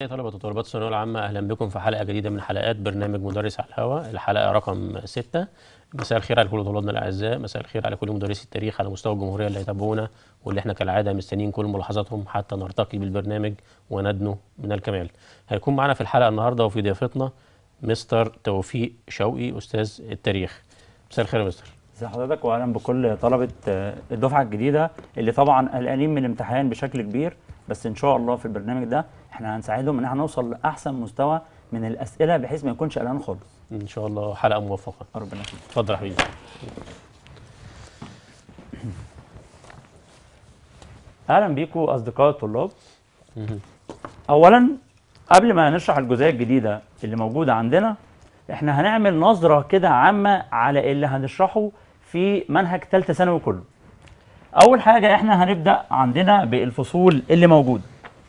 طلبة وطالبات الثانوية العامة أهلا بكم في حلقة جديدة من حلقات برنامج مدرس على الهواء الحلقة رقم ستة مساء الخير على كل طلابنا الأعزاء مساء الخير على كل مدرسي التاريخ على مستوى الجمهورية اللي هيتابعونا واللي احنا كالعادة مستنيين كل ملاحظاتهم حتى نرتقي بالبرنامج وندنو من الكمال هيكون معنا في الحلقة النهاردة وفي ضيافتنا مستر توفيق شوقي أستاذ التاريخ مساء الخير يا مستر ازي حضرتك واهلا بكل طلبه آه، الدفعه الجديده اللي طبعا قلقانين من الامتحان بشكل كبير بس ان شاء الله في البرنامج ده احنا هنساعدهم ان احنا نوصل لاحسن مستوى من الاسئله بحيث ما يكونش قلقان خالص إن شاء الله حلقة موفقة ربنا يخليك اتفضل يا حبيبي اهلا بيكم اصدقاء الطلاب اولا قبل ما نشرح الجزئيه الجديده اللي موجوده عندنا احنا هنعمل نظره كده عامه على اللي هنشرحه في منهج ثالثه ثانوي كله اول حاجه احنا هنبدا عندنا بالفصول اللي موجوده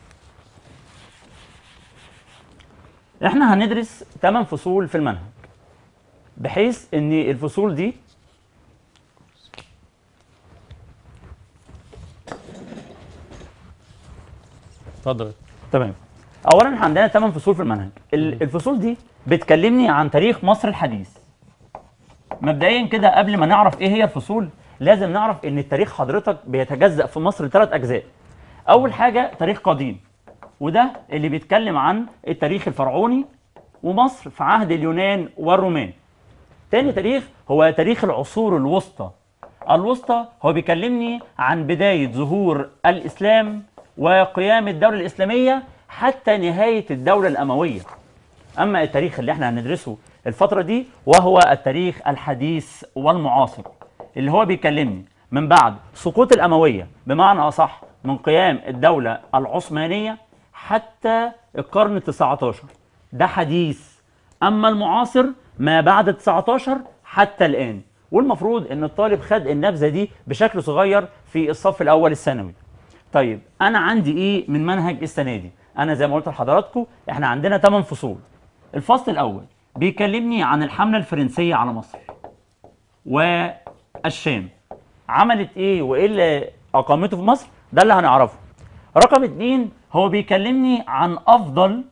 احنا هندرس 8 فصول في المنهج بحيث ان الفصول دي اتفضل تمام اولا احنا عندنا 8 فصول في المنهج ال- الفصول دي بتكلمني عن تاريخ مصر الحديث مبدئيا كده قبل ما نعرف ايه هي الفصول لازم نعرف ان التاريخ حضرتك بيتجزأ في مصر لثلاث اجزاء اول حاجه تاريخ قديم وده اللي بيتكلم عن التاريخ الفرعوني ومصر في عهد اليونان والرومان تاني تاريخ هو تاريخ العصور الوسطى الوسطى هو بيكلمني عن بداية ظهور الإسلام وقيام الدولة الإسلامية حتى نهاية الدولة الأموية أما التاريخ اللي احنا هندرسه الفترة دي وهو التاريخ الحديث والمعاصر اللي هو بيكلمني من بعد سقوط الأموية بمعنى أصح من قيام الدولة العثمانية حتى القرن التسعة عشر ده حديث أما المعاصر ما بعد 19 حتى الآن والمفروض ان الطالب خد النبذه دي بشكل صغير في الصف الاول الثانوي طيب انا عندي ايه من منهج السنه دي انا زي ما قلت لحضراتكم احنا عندنا 8 فصول الفصل الاول بيكلمني عن الحمله الفرنسيه على مصر والشام عملت ايه وايه اللي اقامته في مصر ده اللي هنعرفه رقم اتنين هو بيكلمني عن افضل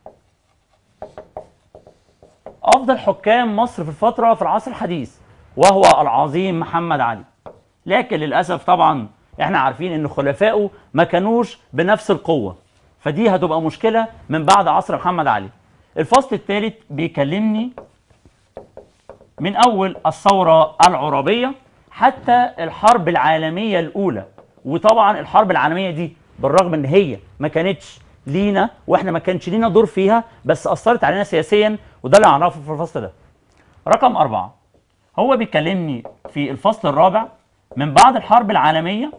افضل حكام مصر في الفتره في العصر الحديث وهو العظيم محمد علي لكن للاسف طبعا احنا عارفين ان خلفائه ما كانوش بنفس القوه فدي هتبقى مشكله من بعد عصر محمد علي الفصل الثالث بيكلمني من اول الثوره العربيه حتى الحرب العالميه الاولى وطبعا الحرب العالميه دي بالرغم ان هي ما كانتش لينا واحنا ما كانش لينا دور فيها بس اثرت علينا سياسيا وده اللي هنعرفه في الفصل ده رقم أربعة هو بيكلمني في الفصل الرابع من بعد الحرب العالمية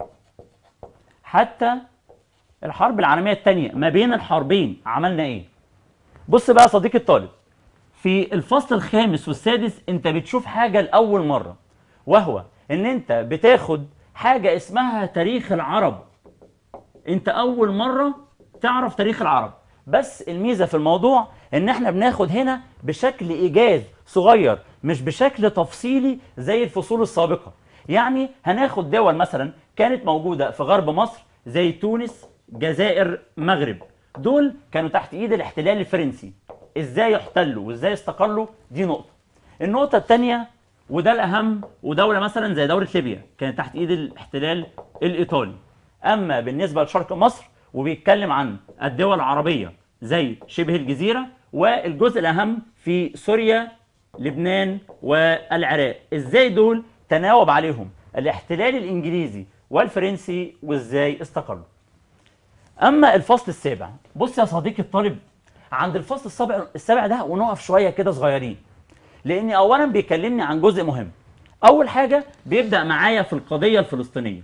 حتى الحرب العالمية الثانية ما بين الحربين عملنا ايه بص بقى يا صديقي الطالب في الفصل الخامس والسادس انت بتشوف حاجة لأول مرة وهو ان انت بتاخد حاجة اسمها تاريخ العرب انت اول مرة تعرف تاريخ العرب بس الميزة في الموضوع ان احنا بناخد هنا بشكل ايجاز صغير مش بشكل تفصيلي زي الفصول السابقة يعني هناخد دول مثلا كانت موجودة في غرب مصر زي تونس جزائر مغرب دول كانوا تحت ايد الاحتلال الفرنسي ازاي احتلوا وازاي استقلوا دي نقطة النقطة الثانية وده الأهم ودولة مثلا زي دولة ليبيا كانت تحت إيد الاحتلال الإيطالي أما بالنسبة لشرق مصر وبيتكلم عن الدول العربية زي شبه الجزيرة والجزء الأهم في سوريا لبنان والعراق إزاي دول تناوب عليهم الاحتلال الإنجليزي والفرنسي وإزاي استقلوا اما الفصل السابع بص يا صديقي الطالب عند الفصل السابع السابع ده ونقف شويه كده صغيرين لان اولا بيكلمني عن جزء مهم اول حاجه بيبدا معايا في القضيه الفلسطينيه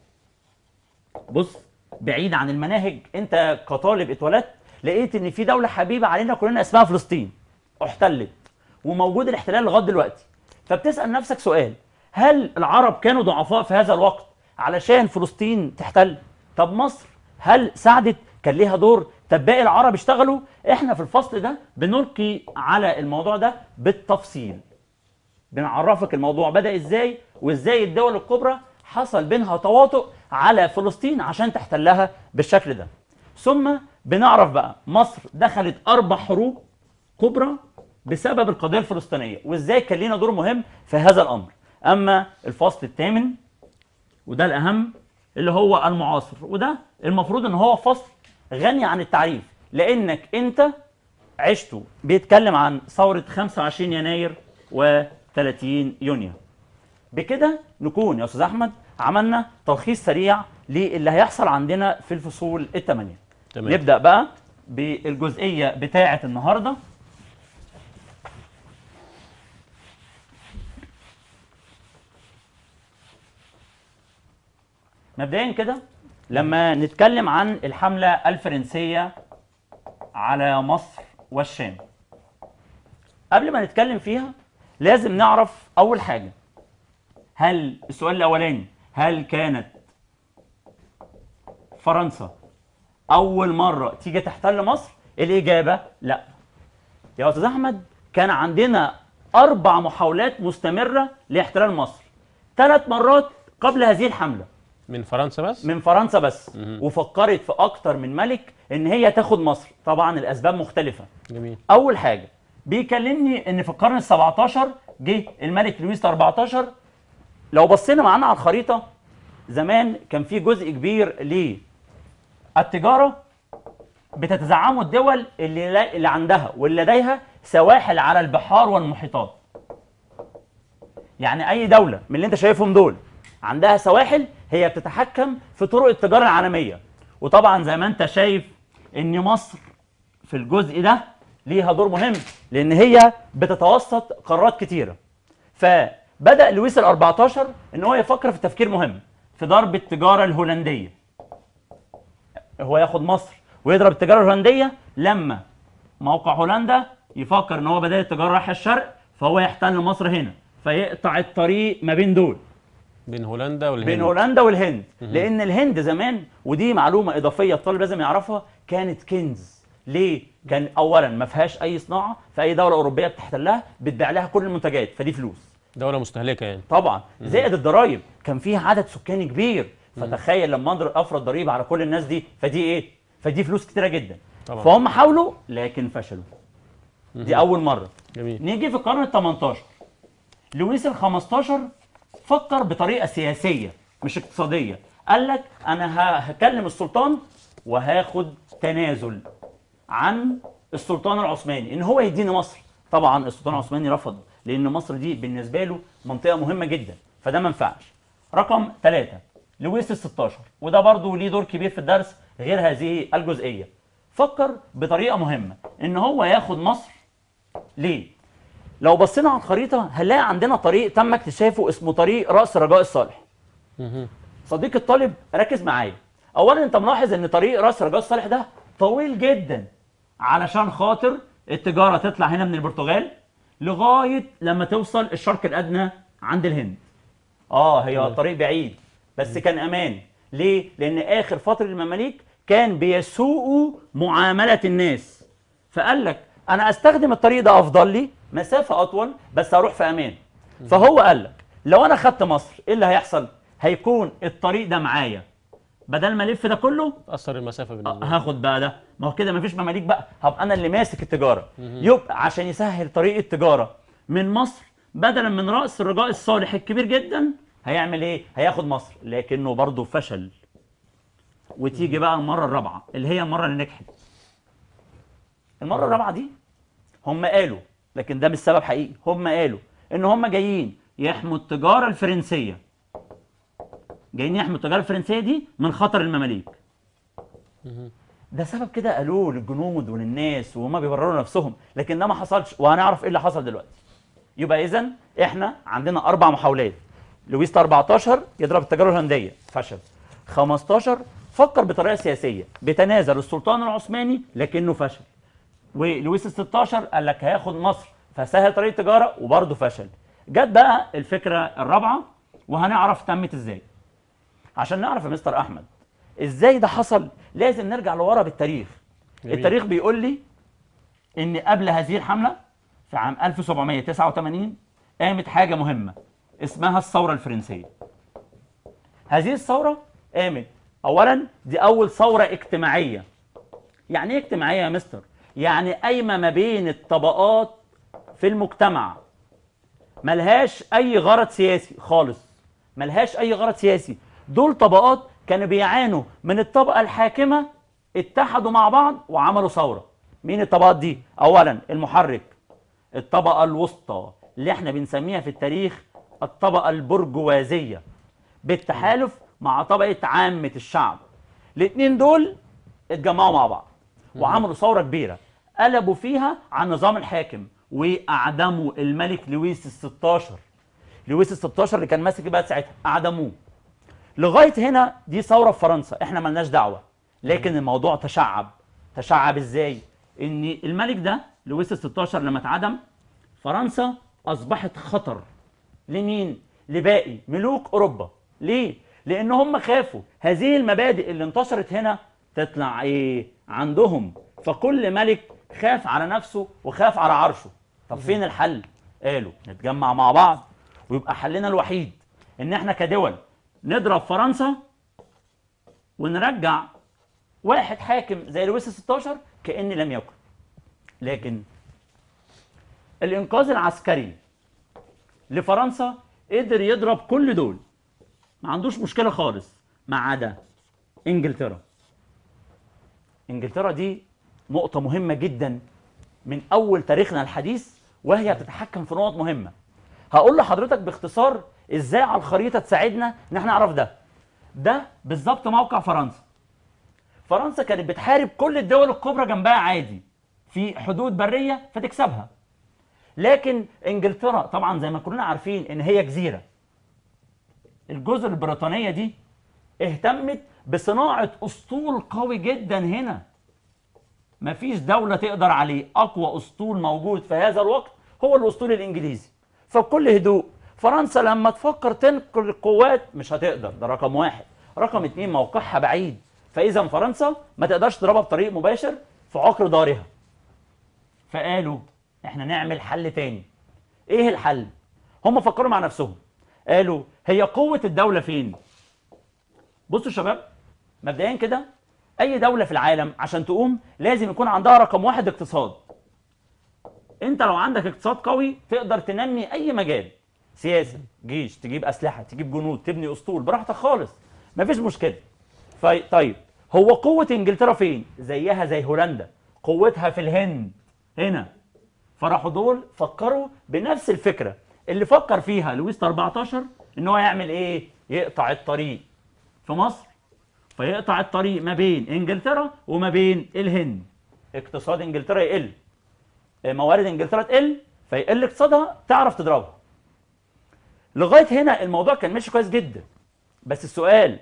بص بعيد عن المناهج انت كطالب اتولدت لقيت ان في دوله حبيبه علينا كلنا اسمها فلسطين احتلت وموجود الاحتلال لغايه دلوقتي فبتسال نفسك سؤال هل العرب كانوا ضعفاء في هذا الوقت علشان فلسطين تحتل طب مصر هل ساعدت كان ليها دور طب باقي العرب اشتغلوا احنا في الفصل ده بنلقي على الموضوع ده بالتفصيل بنعرفك الموضوع بدأ ازاي وازاي الدول الكبرى حصل بينها تواطؤ على فلسطين عشان تحتلها بالشكل ده ثم بنعرف بقى مصر دخلت اربع حروب كبرى بسبب القضيه الفلسطينيه وازاي كان لينا دور مهم في هذا الامر اما الفصل الثامن وده الاهم اللي هو المعاصر وده المفروض ان هو فصل غني عن التعريف لانك انت عشته بيتكلم عن ثوره 25 يناير و30 يونيو بكده نكون يا استاذ احمد عملنا تلخيص سريع للي هيحصل عندنا في الفصول الثمانيه تمام نبدا بقى بالجزئيه بتاعه النهارده مبدئيا كده لما نتكلم عن الحمله الفرنسيه على مصر والشام قبل ما نتكلم فيها لازم نعرف اول حاجه هل السؤال الاولاني هل كانت فرنسا اول مره تيجي تحتل مصر الاجابه لا يا استاذ احمد كان عندنا اربع محاولات مستمره لاحتلال مصر ثلاث مرات قبل هذه الحمله من فرنسا بس من فرنسا بس مهم. وفكرت في اكتر من ملك ان هي تاخد مصر طبعا الاسباب مختلفه جميل اول حاجه بيكلمني ان في القرن ال17 جه الملك لويس 14 لو بصينا معانا على الخريطه زمان كان في جزء كبير للتجاره بتتزعمه الدول اللي لا- اللي عندها واللي لديها سواحل على البحار والمحيطات يعني اي دوله من اللي انت شايفهم دول عندها سواحل هي بتتحكم في طرق التجاره العالميه وطبعا زي ما انت شايف ان مصر في الجزء ده ليها دور مهم لان هي بتتوسط قارات كتيره فبدا لويس ال 14 ان هو يفكر في تفكير مهم في ضرب التجاره الهولنديه هو ياخد مصر ويضرب التجاره الهولنديه لما موقع هولندا يفكر ان هو بدايه التجاره رايحه الشرق فهو يحتل مصر هنا فيقطع الطريق ما بين دول بين هولندا والهند بين هولندا والهند لان الهند زمان ودي معلومه اضافيه الطالب لازم يعرفها كانت كنز ليه كان اولا ما فيهاش اي صناعه في اي دوله اوروبيه بتحتلها بتبيع لها كل المنتجات فدي فلوس دولة مستهلكة يعني طبعا زائد الضرايب كان فيها عدد سكاني كبير فتخيل لما اضرب افرض ضريبه على كل الناس دي فدي ايه فدي فلوس كتيره جدا طبعا فهم حاولوا لكن فشلوا دي اول مره جميل نيجي في القرن ال 18 لويس ال 15 فكر بطريقه سياسيه مش اقتصاديه قال لك انا ه- هكلم السلطان وهاخد تنازل عن السلطان العثماني ان هو يديني مصر طبعا السلطان العثماني رفض لان مصر دي بالنسبه له منطقه مهمه جدا فده ما ينفعش رقم ثلاثة لويس ال 16 وده برضه ليه دور كبير في الدرس غير هذه الجزئيه فكر بطريقه مهمه ان هو ياخد مصر ليه لو بصينا على الخريطه هنلاقي عندنا طريق تم اكتشافه اسمه طريق راس رجاء الصالح مهم. صديق الطالب ركز معايا اولا انت ملاحظ ان طريق راس رجاء الصالح ده طويل جدا علشان خاطر التجاره تطلع هنا من البرتغال لغايه لما توصل الشرق الادنى عند الهند اه هي طريق بعيد بس كان امان ليه لان اخر فتره المماليك كان بيسوءوا معامله الناس فقال لك انا استخدم الطريق ده افضل لي مسافه اطول بس هروح في امان فهو قال لك لو انا خدت مصر ايه اللي هيحصل هيكون الطريق ده معايا بدل ما الف ده كله تأثر المسافة بالنسبة لي. هاخد بقى ده ما هو كده مفيش مماليك بقى هبقى انا اللي ماسك التجاره يبقى عشان يسهل طريق التجاره من مصر بدلا من راس الرجاء الصالح الكبير جدا هيعمل ايه هياخد مصر لكنه برضه فشل وتيجي بقى المره الرابعه اللي هي المره اللي نجحت المره الرابعه دي هم قالوا لكن ده مش سبب حقيقي هم قالوا ان هم جايين يحموا التجاره الفرنسيه جايين يحموا التجاره الفرنسيه دي من خطر المماليك ده سبب كده قالوه للجنود وللناس وهما بيبرروا نفسهم لكن ده ما حصلش وهنعرف ايه اللي حصل دلوقتي يبقى اذا احنا عندنا اربع محاولات لويس 14 يضرب التجاره الهولنديه فشل 15 فكر بطريقه سياسيه بتنازل السلطان العثماني لكنه فشل ولويس ال 16 قال لك هياخد مصر فسهل طريق التجاره وبرضه فشل جت بقى الفكره الرابعه وهنعرف تمت ازاي عشان نعرف يا مستر احمد ازاي ده حصل لازم نرجع لورا بالتاريخ جميل. التاريخ بيقول لي ان قبل هذه الحمله في عام 1789 قامت حاجه مهمه اسمها الثوره الفرنسيه هذه الثوره قامت اولا دي اول ثوره اجتماعيه يعني ايه اجتماعيه يا مستر يعني قايمه ما بين الطبقات في المجتمع ملهاش اي غرض سياسي خالص ملهاش اي غرض سياسي دول طبقات كانوا بيعانوا من الطبقه الحاكمه اتحدوا مع بعض وعملوا ثوره مين الطبقات دي اولا المحرك الطبقه الوسطى اللي احنا بنسميها في التاريخ الطبقه البرجوازيه بالتحالف مع طبقه عامه الشعب الاثنين دول اتجمعوا مع بعض وعملوا ثوره كبيره قلبوا فيها عن نظام الحاكم واعدموا الملك لويس ال 16 لويس ال 16 اللي كان ماسك بقى ساعتها اعدموه لغايه هنا دي ثوره في فرنسا احنا ملناش دعوه لكن الموضوع تشعب تشعب ازاي ان الملك ده لويس ال 16 لما اتعدم فرنسا اصبحت خطر لمين لباقي ملوك اوروبا ليه لان هم خافوا هذه المبادئ اللي انتشرت هنا تطلع ايه عندهم فكل ملك خاف على نفسه وخاف على عرشه طب فين الحل قالوا نتجمع مع بعض ويبقى حلنا الوحيد ان احنا كدول نضرب فرنسا ونرجع واحد حاكم زي لويس ال 16 كأن لم يكن لكن الانقاذ العسكري لفرنسا قدر يضرب كل دول ما عندوش مشكله خالص ما عدا انجلترا انجلترا دي نقطه مهمه جدا من اول تاريخنا الحديث وهي بتتحكم في نقط مهمه هقول لحضرتك باختصار ازاي على الخريطه تساعدنا ان احنا نعرف ده ده بالظبط موقع فرنسا فرنسا كانت بتحارب كل الدول الكبرى جنبها عادي في حدود بريه فتكسبها لكن انجلترا طبعا زي ما كلنا عارفين ان هي جزيره الجزر البريطانيه دي اهتمت بصناعه اسطول قوي جدا هنا مفيش دوله تقدر عليه اقوى اسطول موجود في هذا الوقت هو الاسطول الانجليزي فبكل هدوء فرنسا لما تفكر تنقل القوات مش هتقدر ده رقم واحد رقم اتنين موقعها بعيد فاذا فرنسا ما تقدرش تضربها بطريق مباشر في عقر دارها فقالوا احنا نعمل حل تاني ايه الحل هم فكروا مع نفسهم قالوا هي قوة الدولة فين بصوا يا شباب مبدئيا كده اي دولة في العالم عشان تقوم لازم يكون عندها رقم واحد اقتصاد انت لو عندك اقتصاد قوي تقدر تنمي اي مجال سياسة جيش تجيب اسلحة تجيب جنود تبني اسطول براحتك خالص مفيش مشكلة في طيب هو قوة انجلترا فين زيها زي هولندا قوتها في الهند هنا فراحوا دول فكروا بنفس الفكره اللي فكر فيها لويس 14 ان هو يعمل ايه؟ يقطع الطريق في مصر فيقطع الطريق ما بين انجلترا وما بين الهند اقتصاد انجلترا يقل موارد انجلترا تقل فيقل اقتصادها تعرف تضربها لغايه هنا الموضوع كان ماشي كويس جدا بس السؤال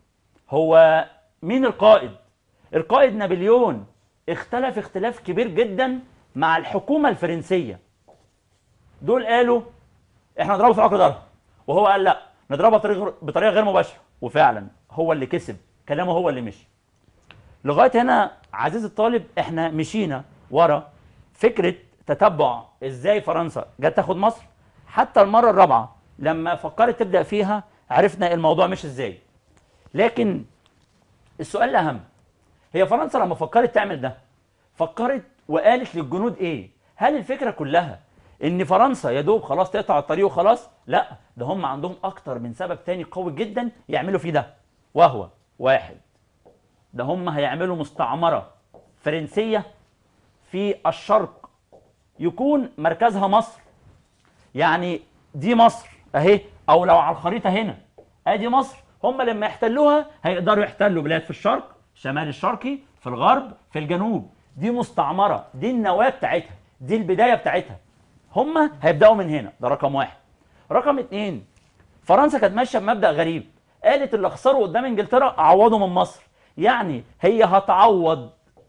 هو مين القائد؟ القائد نابليون اختلف اختلاف كبير جدا مع الحكومه الفرنسيه دول قالوا احنا نضربه في عقر ضرب وهو قال لا نضربها بطريقه بطريقه غير مباشره وفعلا هو اللي كسب كلامه هو اللي مشي لغايه هنا عزيزي الطالب احنا مشينا ورا فكره تتبع ازاي فرنسا جت تاخد مصر حتى المره الرابعه لما فكرت تبدا فيها عرفنا الموضوع مش ازاي لكن السؤال الاهم هي فرنسا لما فكرت تعمل ده فكرت وقالت للجنود ايه هل الفكره كلها ان فرنسا يا دوب خلاص تقطع الطريق وخلاص لا ده هم عندهم اكتر من سبب تاني قوي جدا يعملوا فيه ده وهو واحد ده هم هيعملوا مستعمره فرنسيه في الشرق يكون مركزها مصر يعني دي مصر اهي او لو على الخريطه هنا ادي مصر هم لما يحتلوها هيقدروا يحتلوا بلاد في الشرق شمال الشرقي في الغرب في الجنوب دي مستعمره دي النواه بتاعتها دي البدايه بتاعتها هم هيبداوا من هنا ده رقم واحد رقم اتنين فرنسا كانت ماشيه بمبدا غريب قالت اللي خسروا قدام انجلترا اعوضوا من مصر يعني هي هتعوض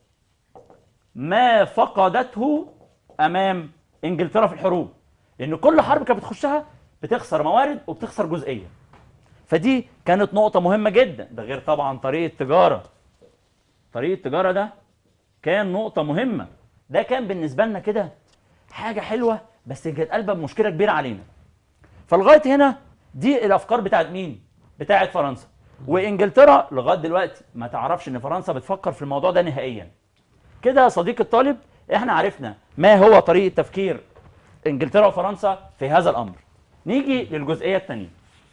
ما فقدته امام انجلترا في الحروب لان كل حرب كانت بتخشها بتخسر موارد وبتخسر جزئيه فدي كانت نقطه مهمه جدا ده غير طبعا طريق التجاره طريق التجاره ده كان نقطه مهمه ده كان بالنسبه لنا كده حاجه حلوه بس كانت قلبه بمشكله كبيره علينا فلغايه هنا دي الافكار بتاعت مين بتاعت فرنسا وانجلترا لغايه دلوقتي ما تعرفش ان فرنسا بتفكر في الموضوع ده نهائيا كده يا صديقي الطالب احنا عرفنا ما هو طريقه تفكير انجلترا وفرنسا في هذا الامر نيجي للجزئيه الثانيه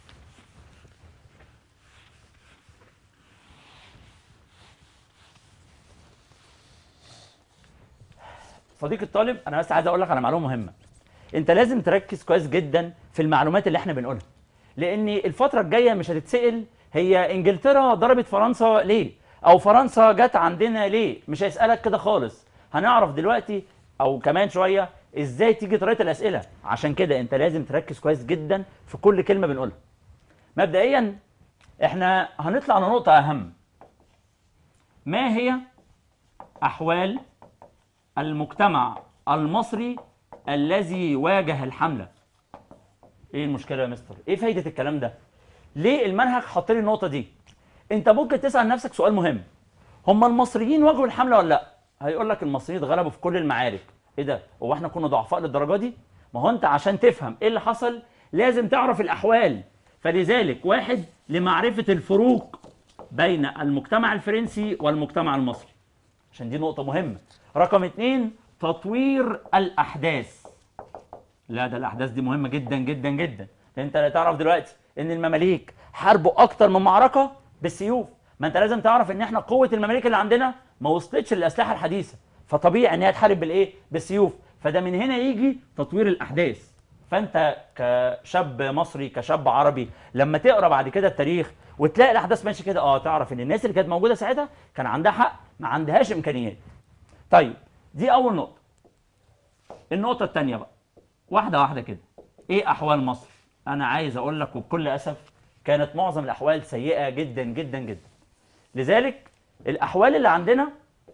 صديقي الطالب انا بس عايز اقول لك على معلومه مهمه انت لازم تركز كويس جدا في المعلومات اللي احنا بنقولها لان الفتره الجايه مش هتتسال هي انجلترا ضربت فرنسا ليه او فرنسا جت عندنا ليه مش هيسالك كده خالص هنعرف دلوقتي او كمان شويه ازاي تيجي طريقه الاسئله عشان كده انت لازم تركز كويس جدا في كل كلمه بنقولها مبدئيا احنا هنطلع لنقطه اهم ما هي احوال المجتمع المصري الذي واجه الحملة ايه المشكلة يا مستر ايه فايدة الكلام ده ليه المنهج حاط لي النقطة دي انت ممكن تسأل نفسك سؤال مهم هم المصريين واجهوا الحملة ولا لا هيقول لك المصريين اتغلبوا في كل المعارك ايه ده هو احنا كنا ضعفاء للدرجة دي ما هو انت عشان تفهم ايه اللي حصل لازم تعرف الاحوال فلذلك واحد لمعرفة الفروق بين المجتمع الفرنسي والمجتمع المصري عشان دي نقطة مهمة رقم اتنين تطوير الأحداث لا ده الأحداث دي مهمة جدا جدا جدا انت لا تعرف دلوقتي ان المماليك حاربوا اكتر من معركة بالسيوف ما انت لازم تعرف ان احنا قوة المماليك اللي عندنا ما وصلتش للأسلحة الحديثة فطبيعي ان هي تحارب بالايه بالسيوف فده من هنا يجي تطوير الأحداث فانت كشاب مصري كشاب عربي لما تقرا بعد كده التاريخ وتلاقي الاحداث ماشيه كده اه تعرف ان الناس اللي كانت موجوده ساعتها كان عندها حق ما عندهاش امكانيات طيب دي اول نقطه النقطه الثانيه بقى واحده واحده كده ايه احوال مصر انا عايز اقول لك وبكل اسف كانت معظم الاحوال سيئه جدا جدا جدا لذلك الاحوال اللي عندنا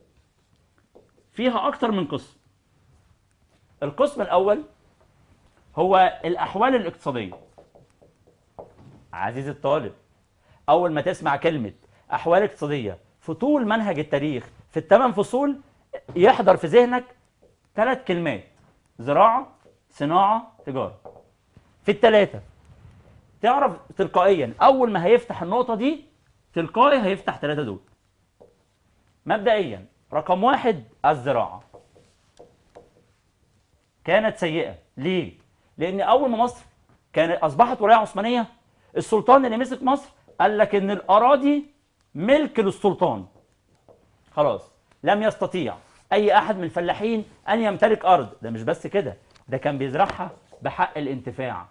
فيها اكتر من قسم القسم الاول هو الاحوال الاقتصاديه عزيزي الطالب اول ما تسمع كلمه احوال اقتصاديه في طول منهج التاريخ في الثمان فصول يحضر في ذهنك ثلاث كلمات زراعه صناعه تجاره في الثلاثه تعرف تلقائيا اول ما هيفتح النقطه دي تلقائي هيفتح ثلاثه دول مبدئيا رقم واحد الزراعه كانت سيئه ليه لان اول ما مصر كانت اصبحت ولايه عثمانيه السلطان اللي مسك مصر قال لك ان الاراضي ملك للسلطان خلاص لم يستطيع اي احد من الفلاحين ان يمتلك ارض ده مش بس كده ده كان بيزرعها بحق الانتفاع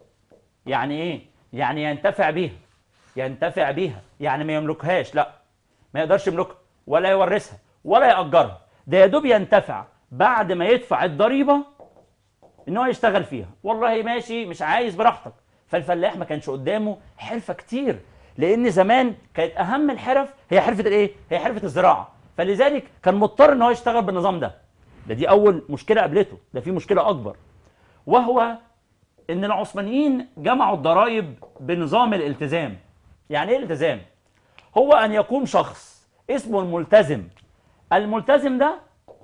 يعني ايه يعني ينتفع بيها ينتفع بيها يعني ما يملكهاش لا ما يقدرش يملكها ولا يورثها ولا يأجرها ده يا دوب ينتفع بعد ما يدفع الضريبه ان هو يشتغل فيها والله ماشي مش عايز براحتك فالفلاح ما كانش قدامه حرفه كتير لان زمان كانت اهم الحرف هي حرفه الايه هي حرفه الزراعه فلذلك كان مضطر ان هو يشتغل بالنظام ده ده دي اول مشكله قابلته ده في مشكله اكبر وهو ان العثمانيين جمعوا الضرائب بنظام الالتزام يعني ايه الالتزام هو ان يكون شخص اسمه الملتزم الملتزم ده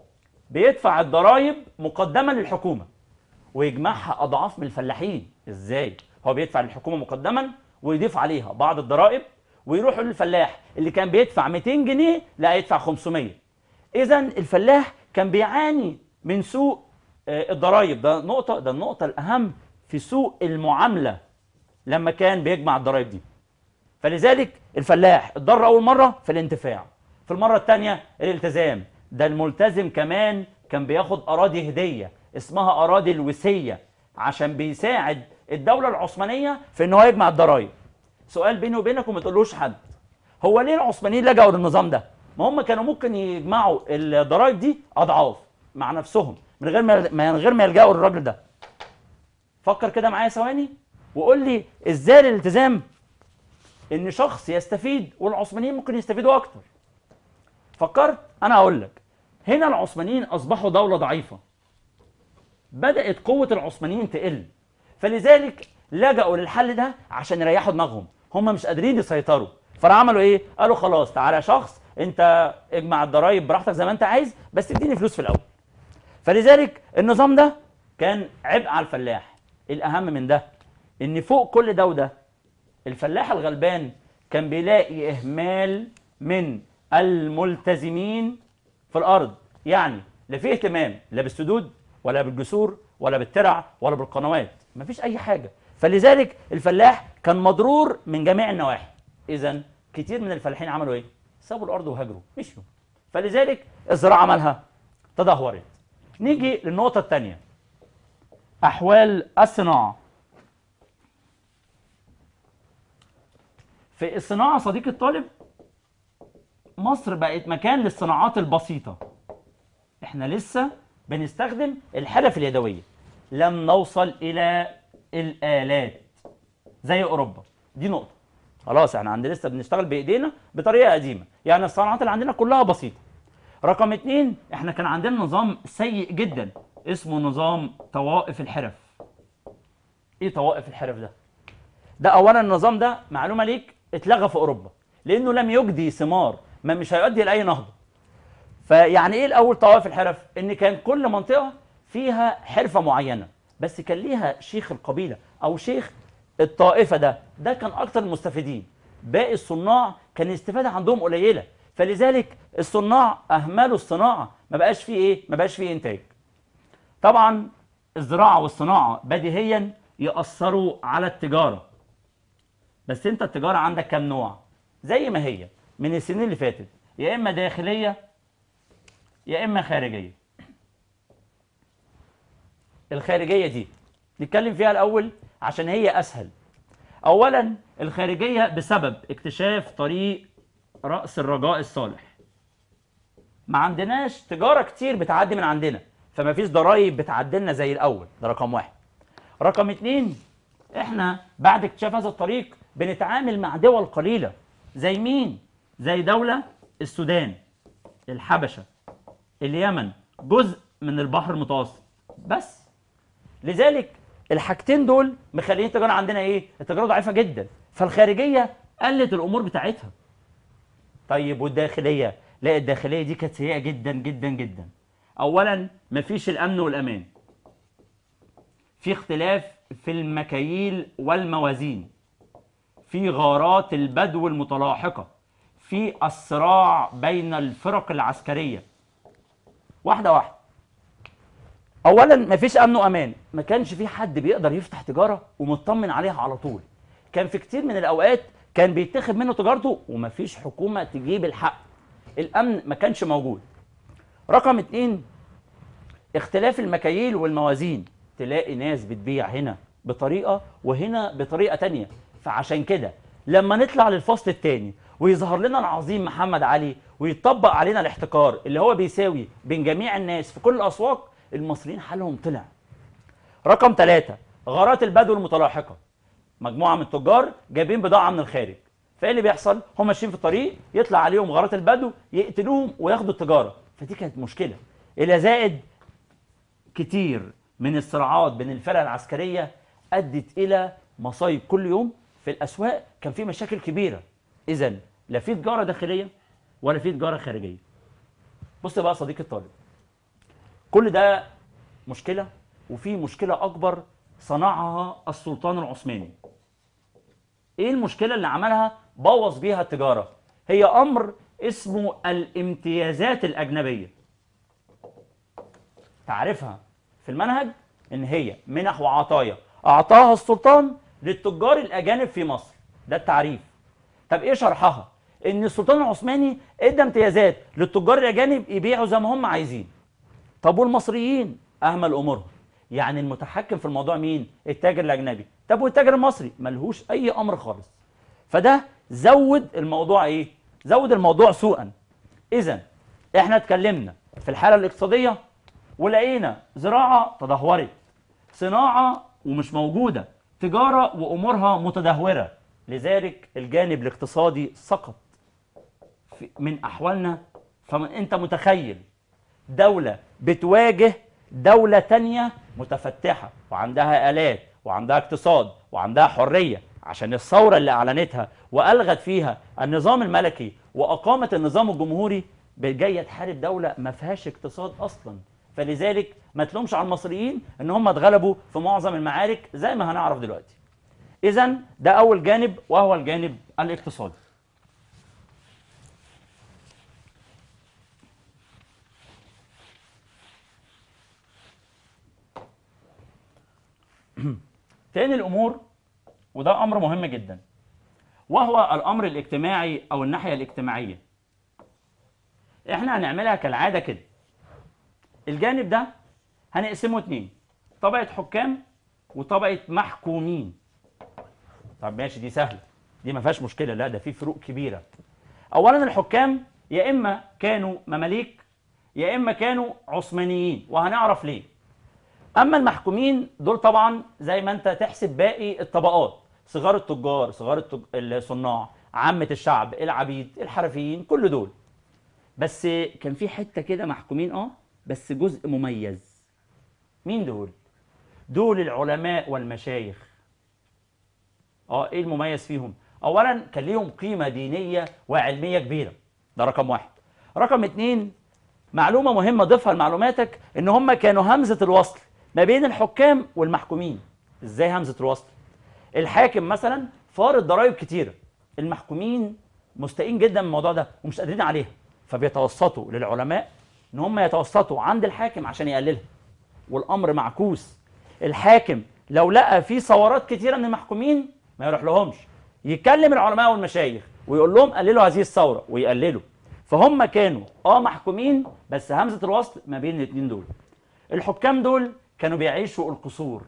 بيدفع الضرائب مقدما للحكومه ويجمعها اضعاف من الفلاحين ازاي هو بيدفع للحكومه مقدما ويضيف عليها بعض الضرائب ويروح للفلاح اللي كان بيدفع 200 جنيه لا يدفع 500 اذا الفلاح كان بيعاني من سوء آه، الضرائب ده نقطه ده النقطه الاهم في سوء المعامله لما كان بيجمع الضرائب دي فلذلك الفلاح اتضر اول مره في الانتفاع في المره الثانيه الالتزام ده الملتزم كمان كان بياخد اراضي هديه اسمها اراضي الوسيه عشان بيساعد الدوله العثمانيه في ان هو يجمع الضرائب سؤال بيني وبينك وما تقولوش حد هو ليه العثمانيين لجأوا للنظام ده ما هم كانوا ممكن يجمعوا الضرائب دي اضعاف مع نفسهم من غير ما من غير ما يلجأوا للراجل ده فكر كده معايا ثواني وقول لي ازاي الالتزام ان شخص يستفيد والعثمانيين ممكن يستفيدوا اكتر فكرت انا هقول لك هنا العثمانيين اصبحوا دوله ضعيفه بدات قوه العثمانيين تقل فلذلك لجأوا للحل ده عشان يريحوا دماغهم هم مش قادرين يسيطروا فراح عملوا ايه قالوا خلاص تعالى يا شخص انت اجمع الضرايب براحتك زي ما انت عايز بس اديني فلوس في الاول فلذلك النظام ده كان عبء على الفلاح الاهم من ده ان فوق كل ده وده الفلاح الغلبان كان بيلاقي اهمال من الملتزمين في الارض يعني لا في اهتمام لا بالسدود ولا بالجسور ولا بالترع ولا بالقنوات مفيش اي حاجه فلذلك الفلاح كان مضرور من جميع النواحي اذا كتير من الفلاحين عملوا ايه سابوا الارض وهاجروا مشوا فلذلك الزراعه مالها تدهورت نيجي للنقطه الثانيه احوال الصناعه في الصناعه صديق الطالب مصر بقت مكان للصناعات البسيطه احنا لسه بنستخدم الحرف اليدويه لم نوصل الى الالات زي اوروبا دي نقطه خلاص احنا عندنا لسه بنشتغل بايدينا بطريقه قديمه يعني الصناعات اللي عندنا كلها بسيطه رقم اتنين احنا كان عندنا نظام سيء جدا اسمه نظام طوائف الحرف ايه طوائف الحرف ده ده اولا النظام ده معلومه ليك اتلغى في اوروبا لانه لم يجدي ثمار ما مش هيؤدي لاي نهضه فيعني ايه الاول طوائف الحرف ان كان كل منطقه فيها حرفه معينه بس كان ليها شيخ القبيله او شيخ الطائفه ده ده كان اكتر المستفيدين باقي الصناع كان الاستفاده عندهم قليله فلذلك الصناع اهملوا الصناعه ما بقاش فيه ايه ما بقاش فيه انتاج طبعا الزراعه والصناعه بديهيا ياثروا على التجاره بس انت التجاره عندك كام نوع زي ما هي من السنين اللي فاتت يا اما داخليه يا اما خارجيه الخارجيه دي نتكلم فيها الاول عشان هي اسهل اولا الخارجيه بسبب اكتشاف طريق راس الرجاء الصالح ما عندناش تجاره كتير بتعدي من عندنا فما فيش ضرائب بتعدي لنا زي الاول ده رقم واحد رقم اتنين احنا بعد اكتشاف هذا الطريق بنتعامل مع دول قليله زي مين زي دوله السودان الحبشه اليمن جزء من البحر المتوسط بس لذلك الحاجتين دول مخليين التجاره عندنا ايه التجاره ضعيفه جدا فالخارجيه قلت الامور بتاعتها طيب والداخليه لا الداخليه دي كانت سيئه جدا جدا جدا اولا مفيش الامن والامان في اختلاف في المكاييل والموازين في غارات البدو المتلاحقه في الصراع بين الفرق العسكريه واحده واحده اولا مفيش امن وامان ما كانش في حد بيقدر يفتح تجاره ومطمن عليها على طول كان في كتير من الاوقات كان بيتاخد منه تجارته ومفيش حكومه تجيب الحق الامن ما كانش موجود رقم اتنين اختلاف المكاييل والموازين تلاقي ناس بتبيع هنا بطريقه وهنا بطريقه تانية فعشان كده لما نطلع للفصل الثاني ويظهر لنا العظيم محمد علي ويطبق علينا الاحتكار اللي هو بيساوي بين جميع الناس في كل الاسواق المصريين حالهم طلع رقم ثلاثة غارات البدو المتلاحقة مجموعة من التجار جايبين بضاعة من الخارج فايه اللي بيحصل هم ماشيين في الطريق يطلع عليهم غارات البدو يقتلوهم وياخدوا التجارة فدي كانت مشكلة إلى زائد كتير من الصراعات بين الفرق العسكرية أدت إلى مصايب كل يوم في الأسواق كان في مشاكل كبيرة إذا لا في تجارة داخلية ولا في تجارة خارجية بص بقى صديقي الطالب كل ده مشكلة وفي مشكلة أكبر صنعها السلطان العثماني إيه المشكلة اللي عملها بوظ بيها التجارة هي أمر اسمه الامتيازات الأجنبية تعرفها في المنهج إن هي منح وعطايا أعطاها السلطان للتجار الأجانب في مصر ده التعريف طب إيه شرحها؟ إن السلطان العثماني إدى امتيازات للتجار الأجانب يبيعوا زي ما هم عايزين طب والمصريين اهمل امورهم يعني المتحكم في الموضوع مين التاجر الاجنبي طب والتاجر المصري ملهوش اي امر خالص فده زود الموضوع ايه زود الموضوع سوءا اذا احنا اتكلمنا في الحاله الاقتصاديه ولقينا زراعه تدهورت صناعه ومش موجوده تجاره وامورها متدهوره لذلك الجانب الاقتصادي سقط في- من احوالنا فانت متخيل دولة بتواجه دولة تانية متفتحة وعندها آلات وعندها اقتصاد وعندها حرية عشان الثورة اللي أعلنتها وألغت فيها النظام الملكي وأقامت النظام الجمهوري جاية تحارب دولة ما فيهاش اقتصاد أصلا فلذلك ما تلومش على المصريين ان هم اتغلبوا في معظم المعارك زي ما هنعرف دلوقتي اذا ده اول جانب وهو الجانب الاقتصادي تاني الامور وده امر مهم جدا وهو الامر الاجتماعي او الناحيه الاجتماعيه احنا هنعملها كالعاده كده الجانب ده هنقسمه اتنين طبقه حكام وطبقه محكومين طب ماشي دي سهله دي ما فيهاش مشكله لا ده في فروق كبيره اولا الحكام يا اما كانوا مماليك يا اما كانوا عثمانيين وهنعرف ليه اما المحكومين دول طبعا زي ما انت تحسب باقي الطبقات صغار التجار صغار التج... الصناع عامه الشعب العبيد الحرفيين كل دول بس كان في حته كده محكومين اه بس جزء مميز مين دول دول العلماء والمشايخ اه ايه المميز فيهم اولا كان ليهم قيمه دينيه وعلميه كبيره ده رقم واحد رقم اتنين معلومه مهمه ضيفها لمعلوماتك ان هم كانوا همزه الوصل ما بين الحكام والمحكومين ازاي همزه الوصل الحاكم مثلا فارض ضرائب كتيره المحكومين مستائين جدا من الموضوع ده ومش قادرين عليها فبيتوسطوا للعلماء ان هم يتوسطوا عند الحاكم عشان يقللها والامر معكوس الحاكم لو لقى في ثورات كتيره من المحكومين ما يروح لهمش يكلم العلماء والمشايخ ويقول لهم قللوا هذه الثوره ويقللوا فهم كانوا اه محكومين بس همزه الوصل ما بين الاثنين دول الحكام دول كانوا بيعيشوا القصور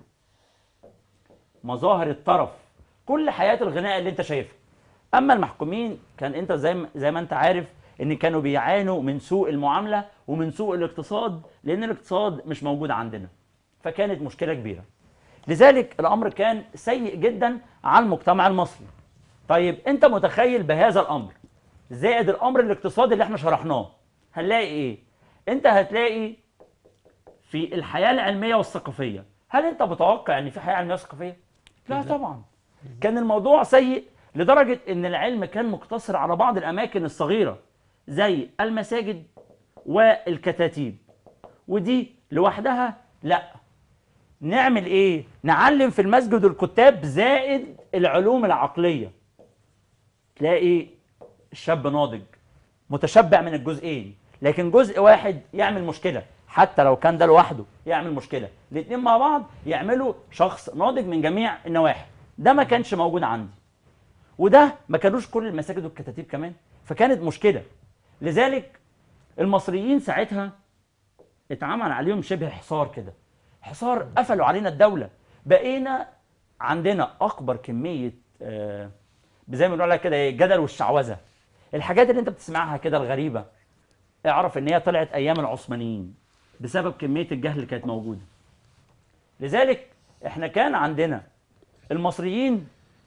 مظاهر الطرف كل حياه الغناء اللي انت شايفها اما المحكومين كان انت زي ما زي ما انت عارف ان كانوا بيعانوا من سوء المعامله ومن سوء الاقتصاد لان الاقتصاد مش موجود عندنا فكانت مشكله كبيره لذلك الامر كان سيء جدا على المجتمع المصري طيب انت متخيل بهذا الامر زائد الامر الاقتصادي اللي احنا شرحناه هنلاقي ايه انت هتلاقي في الحياه العلميه والثقافيه هل انت متوقع ان في حياه علميه وثقافيه لا طبعا كان الموضوع سيء لدرجه ان العلم كان مقتصر على بعض الاماكن الصغيره زي المساجد والكتاتيب ودي لوحدها لا نعمل ايه نعلم في المسجد الكتاب زائد العلوم العقليه تلاقي الشاب ناضج متشبع من الجزئين لكن جزء واحد يعمل مشكله حتى لو كان ده لوحده يعمل مشكله الاثنين مع بعض يعملوا شخص ناضج من جميع النواحي ده ما كانش موجود عندي وده ما كانوش كل المساجد والكتاتيب كمان فكانت مشكله لذلك المصريين ساعتها اتعمل عليهم شبه حصار كده حصار قفلوا علينا الدوله بقينا عندنا اكبر كميه آه زي ما بنقول كده ايه جدل والشعوذه الحاجات اللي انت بتسمعها كده الغريبه اعرف ان هي طلعت ايام العثمانيين بسبب كميه الجهل اللي كانت موجوده لذلك احنا كان عندنا المصريين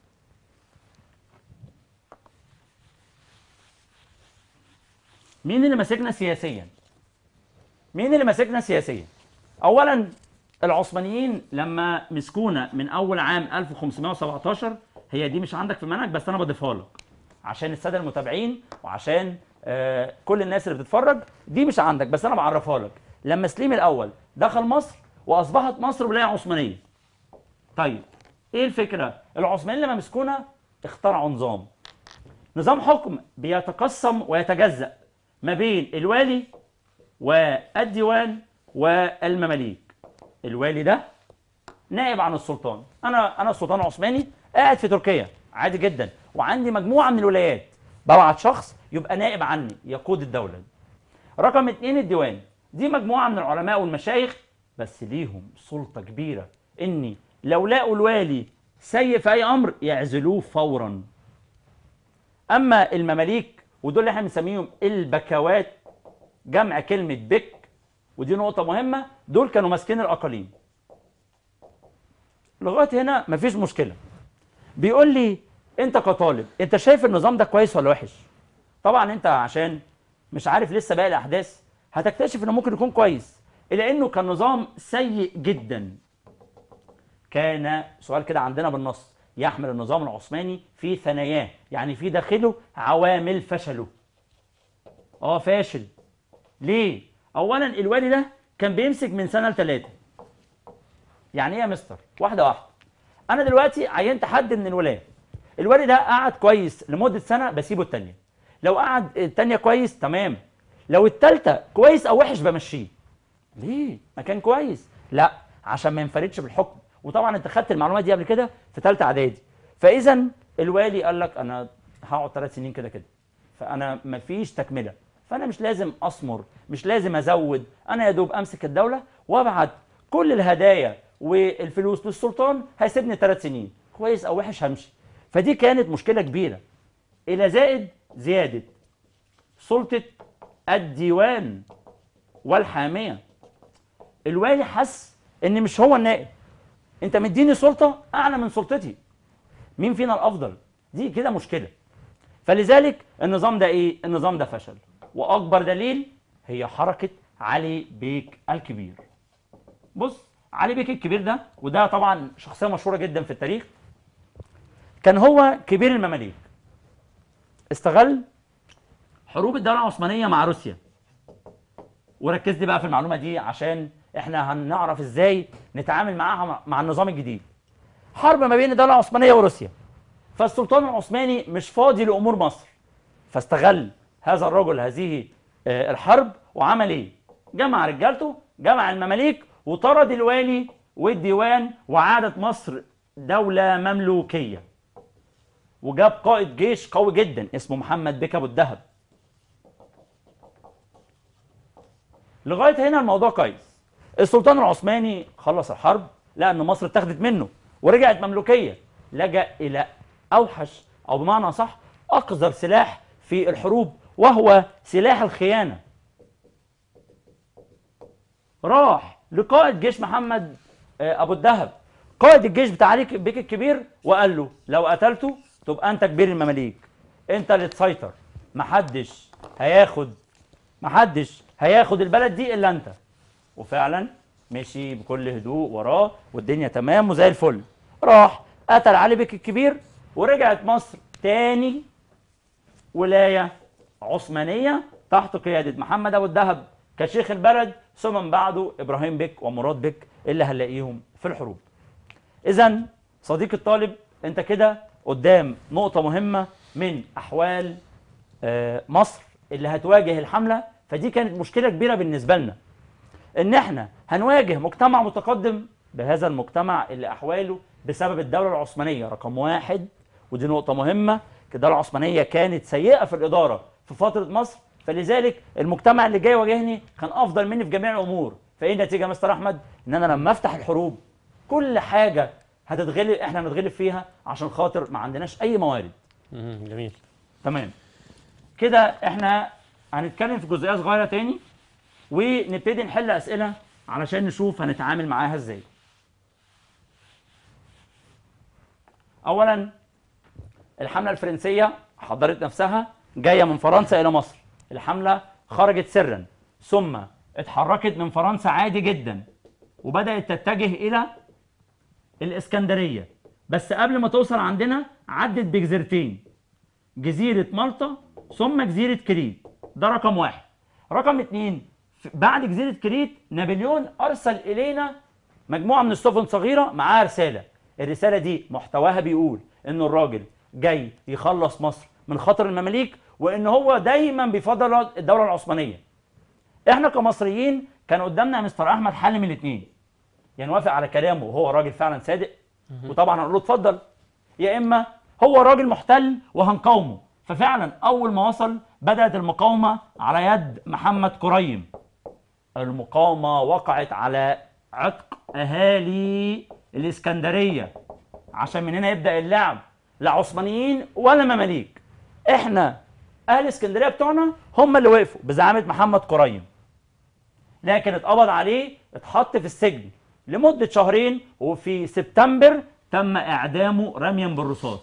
مين اللي ماسكنا سياسيا مين اللي ماسكنا سياسيا اولا العثمانيين لما مسكونا من اول عام 1517 هي دي مش عندك في المنهج بس انا بضيفها لك عشان الساده المتابعين وعشان آه كل الناس اللي بتتفرج دي مش عندك بس انا بعرفها لك لما سليم الاول دخل مصر واصبحت مصر ولايه عثمانيه طيب ايه الفكره العثمانيين لما مسكونا اخترعوا نظام نظام حكم بيتقسم ويتجزأ ما بين الوالي والديوان والمماليك الوالي ده نائب عن السلطان انا انا السلطان العثماني قاعد في تركيا عادي جدا وعندي مجموعه من الولايات ببعت شخص يبقى نائب عني يقود الدوله رقم اتنين الديوان دي مجموعه من العلماء والمشايخ بس ليهم سلطه كبيره اني لو لقوا الوالي سيء في اي امر يعزلوه فورا اما المماليك ودول اللي احنا بنسميهم البكوات جمع كلمه بك ودي نقطه مهمه دول كانوا ماسكين الاقاليم لغايه هنا مفيش مشكله بيقول لي انت كطالب انت شايف النظام ده كويس ولا وحش طبعا انت عشان مش عارف لسه باقي الاحداث هتكتشف انه ممكن يكون كويس الا انه كان نظام سيء جدا كان سؤال كده عندنا بالنص يحمل النظام العثماني في ثناياه يعني في داخله عوامل فشله اه فاشل ليه اولا الوالي ده كان بيمسك من سنه لثلاثه يعني ايه يا مستر واحده واحده انا دلوقتي عينت حد من الولايه الوالي ده قعد كويس لمده سنه بسيبه الثانيه لو قعد الثانيه كويس تمام لو الثالثه كويس او وحش بمشيه ليه ما كان كويس لا عشان ما ينفردش بالحكم وطبعا انت خدت المعلومات دي قبل كده في ثالثه اعدادي فاذا الوالي قال لك انا هقعد ثلاث سنين كده كده فانا مفيش تكمله فانا مش لازم اثمر مش لازم ازود انا يا دوب امسك الدوله وابعت كل الهدايا والفلوس للسلطان هيسيبني ثلاث سنين كويس او وحش همشي فدي كانت مشكله كبيره الى زائد زياده سلطه الديوان والحاميه الوالي حس ان مش هو النائب انت مديني سلطه اعلى من سلطتي مين فينا الافضل دي كده مشكله فلذلك النظام ده ايه النظام ده فشل واكبر دليل هي حركه علي بيك الكبير بص علي بيك الكبير ده وده طبعا شخصيه مشهوره جدا في التاريخ كان هو كبير المماليك استغل حروب الدوله العثمانيه مع روسيا وركز لي بقى في المعلومه دي عشان احنا هنعرف ازاي نتعامل معاها مع النظام الجديد حرب ما بين الدوله العثمانيه وروسيا فالسلطان العثماني مش فاضي لامور مصر فاستغل هذا الرجل هذه آه، الحرب وعمل ايه جمع رجالته جمع المماليك وطرد الوالي والديوان وعادت مصر دولة مملوكية وجاب قائد جيش قوي جدا اسمه محمد بك ابو الدهب لغايه هنا الموضوع كويس السلطان العثماني خلص الحرب لقى ان مصر اتاخدت منه ورجعت مملوكيه لجا الى اوحش او بمعنى صح اقذر سلاح في الحروب وهو سلاح الخيانه راح لقائد جيش محمد آه، ابو الدهب قائد الجيش بتاع علي بيك الكبير وقال له لو قتلته تبقى انت كبير المماليك انت اللي تسيطر محدش هياخد محدش هياخد البلد دي الا انت وفعلا مشي بكل هدوء وراه والدنيا تمام وزي الفل راح قتل علي بيك الكبير ورجعت مصر تاني ولايه عثمانيه تحت قياده محمد ابو الدهب كشيخ البلد ثم من بعده ابراهيم بك ومراد بك اللي هنلاقيهم في الحروب. اذا صديقي الطالب انت كده قدام نقطه مهمه من احوال آه، مصر اللي هتواجه الحمله فدي كانت مشكله كبيره بالنسبه لنا. ان احنا هنواجه مجتمع متقدم بهذا المجتمع اللي احواله بسبب الدوله العثمانيه رقم واحد ودي نقطه مهمه الدوله العثمانيه كانت سيئه في الاداره في فتره مصر فلذلك المجتمع اللي جاي يواجهني كان افضل مني في جميع الامور فايه النتيجه يا مستر احمد ان انا لما افتح الحروب كل حاجه هتتغلب احنا هنتغلب فيها عشان خاطر ما عندناش اي موارد مم، جميل تمام كده احنا هنتكلم في جزئيه صغيره تاني ونبتدي نحل اسئله علشان نشوف هنتعامل معاها ازاي اولا الحمله الفرنسيه حضرت نفسها جايه من فرنسا الى مصر الحمله خرجت سرا ثم اتحركت من فرنسا عادي جدا وبدات تتجه الى الاسكندريه بس قبل ما توصل عندنا عدت بجزيرتين جزيرة مالطا ثم جزيرة كريت ده رقم واحد رقم اتنين ف- بعد جزيرة كريت نابليون أرسل إلينا مجموعة من السفن صغيرة معاها رسالة الرسالة دي محتواها بيقول إن الراجل جاي يخلص مصر من خطر المماليك وإن هو دايما بيفضل الدولة العثمانية إحنا كمصريين كان قدامنا يا مستر أحمد حل من الاتنين يعني نوافق على كلامه وهو راجل فعلا صادق وطبعا هنقول له اتفضل يا اما هو راجل محتل وهنقاومه ففعلا اول ما وصل بدات المقاومه على يد محمد كريم المقاومه وقعت على عتق اهالي الاسكندريه عشان من هنا يبدا اللعب لا عثمانيين ولا مماليك احنا اهل اسكندريه بتوعنا هم اللي وقفوا بزعامه محمد كريم لكن اتقبض عليه اتحط في السجن لمدة شهرين وفي سبتمبر تم إعدامه رميا بالرصاص